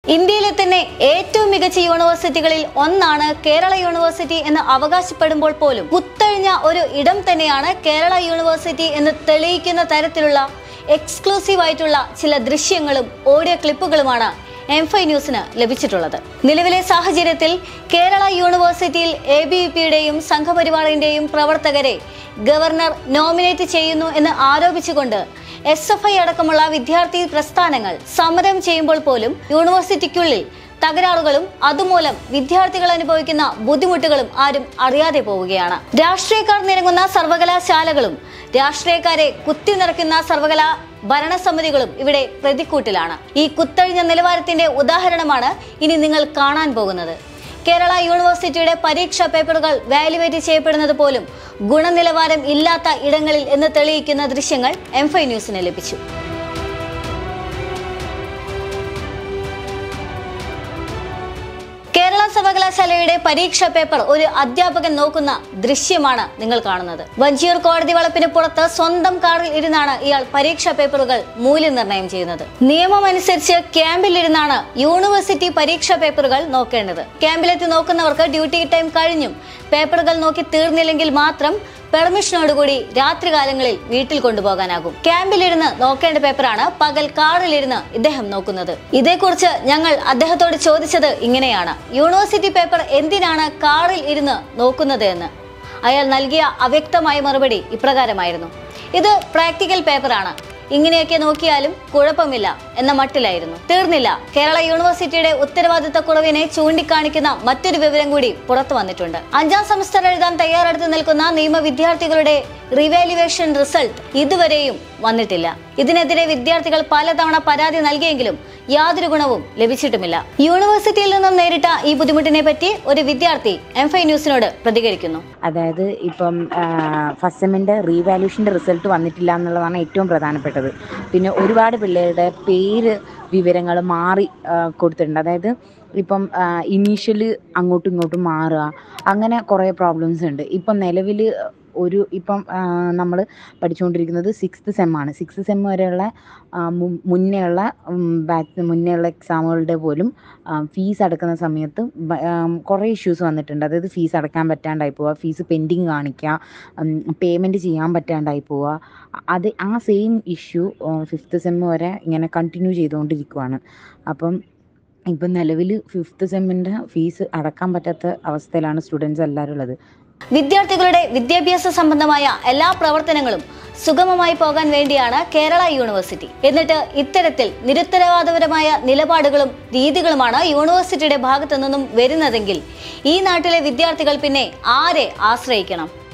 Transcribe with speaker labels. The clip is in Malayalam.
Speaker 1: ഇന്ത്യയിലെ തന്നെ ഏറ്റവും മികച്ച യൂണിവേഴ്സിറ്റികളിൽ ഒന്നാണ് കേരള യൂണിവേഴ്സിറ്റി എന്ന് അവകാശപ്പെടുമ്പോൾ പോലും കുത്തഴിഞ്ഞ ഒരു ഇടം തന്നെയാണ് കേരള യൂണിവേഴ്സിറ്റി എന്ന് തെളിയിക്കുന്ന തരത്തിലുള്ള എക്സ്ക്ലൂസീവ് ആയിട്ടുള്ള ചില ദൃശ്യങ്ങളും ഓഡിയോ ക്ലിപ്പുകളുമാണ് എം ഫൈ ന്യൂസിന് ലഭിച്ചിട്ടുള്ളത് നിലവിലെ സാഹചര്യത്തിൽ കേരള യൂണിവേഴ്സിറ്റിയിൽ എ ബി വി പിയുടെയും സംഘപരിവാറിന്റെയും പ്രവർത്തകരെ ഗവർണർ നോമിനേറ്റ് ചെയ്യുന്നു എന്ന് ആരോപിച്ചുകൊണ്ട് എസ് എഫ് ഐ അടക്കമുള്ള വിദ്യാർത്ഥി പ്രസ്ഥാനങ്ങൾ സമരം ചെയ്യുമ്പോൾ പോലും യൂണിവേഴ്സിറ്റിക്കുള്ളിൽ തകരാറുകളും അതുമൂലം വിദ്യാർത്ഥികൾ അനുഭവിക്കുന്ന ബുദ്ധിമുട്ടുകളും ആരും അറിയാതെ പോവുകയാണ് രാഷ്ട്രീയക്കാർ നിരങ്ങുന്ന സർവകലാശാലകളും രാഷ്ട്രീയക്കാരെ കുത്തി നിറയ്ക്കുന്ന സർവകലാ ഭരണസമിതികളും ഇവിടെ പ്രതിക്കൂട്ടിലാണ് ഈ കുത്തഴിഞ്ഞ നിലവാരത്തിന്റെ ഉദാഹരണമാണ് ഇനി നിങ്ങൾ കാണാൻ പോകുന്നത് കേരള യൂണിവേഴ്സിറ്റിയുടെ പരീക്ഷാ പേപ്പറുകൾ വാല്യുവേറ്റ് ചെയ്യപ്പെടുന്നത് പോലും ഗുണനിലവാരം ഇല്ലാത്ത ഇടങ്ങളിൽ എന്ന് തെളിയിക്കുന്ന ദൃശ്യങ്ങൾ എം ഫൈവ് ന്യൂസിന് ലഭിച്ചു കേരള സർവകലാശാലയുടെ പരീക്ഷാ പേപ്പർ ഒരു അധ്യാപകൻ നോക്കുന്ന ദൃശ്യമാണ് നിങ്ങൾ കാണുന്നത് വഞ്ചിയൂർ കോടതി വളപ്പിന് പുറത്ത് സ്വന്തം കാറിൽ ഇരുന്നാണ് ഇയാൾ പരീക്ഷാ പേപ്പറുകൾ മൂല്യനിർണ്ണയം ചെയ്യുന്നത് നിയമം അനുസരിച്ച് ക്യാമ്പിലിരുന്നാണ് യൂണിവേഴ്സിറ്റി പരീക്ഷാ പേപ്പറുകൾ നോക്കേണ്ടത് ക്യാമ്പിലെത്തി നോക്കുന്നവർക്ക് ഡ്യൂട്ടി ടൈം കഴിഞ്ഞും പേപ്പറുകൾ നോക്കി തീർന്നില്ലെങ്കിൽ മാത്രം പെർമിഷനോടുകൂടി രാത്രികാലങ്ങളിൽ വീട്ടിൽ കൊണ്ടുപോകാനാകും ക്യാമ്പിലിരുന്ന് നോക്കേണ്ട പേപ്പറാണ് പകൽ കാറിലിരുന്ന് ഇദ്ദേഹം നോക്കുന്നത് ഇതേക്കുറിച്ച് ഞങ്ങൾ അദ്ദേഹത്തോട് ചോദിച്ചത് ഇങ്ങനെയാണ് യൂണിവേഴ്സിറ്റി പേപ്പർ എന്തിനാണ് കാറിൽ ഇരുന്ന് നോക്കുന്നത് എന്ന് അയാൾ നൽകിയ അവ്യക്തമായ മറുപടി ഇപ്രകാരമായിരുന്നു ഇത് പ്രാക്ടിക്കൽ പേപ്പറാണ് ഇങ്ങനെയൊക്കെ നോക്കിയാലും കുഴപ്പമില്ല എന്ന മട്ടിലായിരുന്നു തീർന്നില്ല കേരള യൂണിവേഴ്സിറ്റിയുടെ ഉത്തരവാദിത്ത കുറവിനെ ചൂണ്ടിക്കാണിക്കുന്ന മറ്റൊരു വിവരം കൂടി പുറത്തു വന്നിട്ടുണ്ട് അഞ്ചാം സെമസ്റ്റർ എഴുതാൻ തയ്യാറെടുത്ത് നിൽക്കുന്ന നിയമ വിദ്യാർത്ഥികളുടെ റിവാലുവേഷൻ റിസൾട്ട് ഇതുവരെയും വന്നിട്ടില്ല ഇതിനെതിരെ വിദ്യാർത്ഥികൾ പലതവണ പരാതി നൽകിയെങ്കിലും യാതൊരു ഗുണവും ലഭിച്ചിട്ടുമില്ല യൂണിവേഴ്സിറ്റിയിൽ നിന്നും നേരിട്ട ഈ ബുദ്ധിമുട്ടിനെ പറ്റി ഒരു വിദ്യാർത്ഥി എം ഫൈ ന്യൂസിനോട് പ്രതികരിക്കുന്നു
Speaker 2: അതായത് ഇപ്പം ഫസ്റ്റ് സെമ്മിൻ്റെ റീവാല്യൂഷൻ്റെ റിസൾട്ട് വന്നിട്ടില്ല എന്നുള്ളതാണ് ഏറ്റവും പ്രധാനപ്പെട്ടത് പിന്നെ ഒരുപാട് പിള്ളേരുടെ പേര് വിവരങ്ങൾ മാറി ആ, കൊടുത്തിട്ടുണ്ട് അതായത് ഇപ്പം ഇനീഷ്യല് അങ്ങോട്ടും ഇങ്ങോട്ടും മാറുക അങ്ങനെ കുറേ പ്രോബ്ലംസ് ഉണ്ട് ഇപ്പം നിലവിൽ ഒരു ഇപ്പം നമ്മൾ പഠിച്ചുകൊണ്ടിരിക്കുന്നത് സിക്സ്ത് സെമ്മാണ് സിക്സ്ത് സെം വരെയുള്ള ആ, മു- മുന്നേയുള്ള ബാച്ച് മുന്നേയുള്ള എക്സാമുകളുടെ പോലും ഫീസ് അടക്കുന്ന സമയത്ത് ബ- ആം, കുറേ ഇഷ്യൂസ് വന്നിട്ടുണ്ട് അതായത് ഫീസ് അടക്കാൻ പറ്റാണ്ടായി പോവുക ഫീസ് പെൻഡിങ് കാണിക്കുക പേയ്മെൻറ്റ് ചെയ്യാൻ പറ്റാണ്ടായി പോവുക അത് ആ സെയിം ഇഷ്യൂ ഫിഫ്ത്ത് സെം വരെ ഇങ്ങനെ കണ്ടിന്യൂ ചെയ്തുകൊണ്ടിരിക്കുവാണ് അപ്പം ഇപ്പം നിലവിൽ ഫിഫ്ത്ത് സെമ്മിൻ്റെ ഫീസ് അടക്കാൻ പറ്റാത്ത അവസ്ഥയിലാണ് സ്റ്റുഡൻസ് എല്ലാവരും ഉള്ളത്
Speaker 1: വിദ്യാർത്ഥികളുടെ വിദ്യാഭ്യാസ സംബന്ധമായ എല്ലാ പ്രവർത്തനങ്ങളും സുഗമമായി പോകാൻ വേണ്ടിയാണ് കേരള യൂണിവേഴ്സിറ്റി എന്നിട്ട് ഇത്തരത്തിൽ നിരുത്തരവാദപരമായ നിലപാടുകളും രീതികളുമാണ് യൂണിവേഴ്സിറ്റിയുടെ ഭാഗത്തു നിന്നും വരുന്നതെങ്കിൽ ഈ നാട്ടിലെ വിദ്യാർത്ഥികൾ പിന്നെ ആരെ ആശ്രയിക്കണം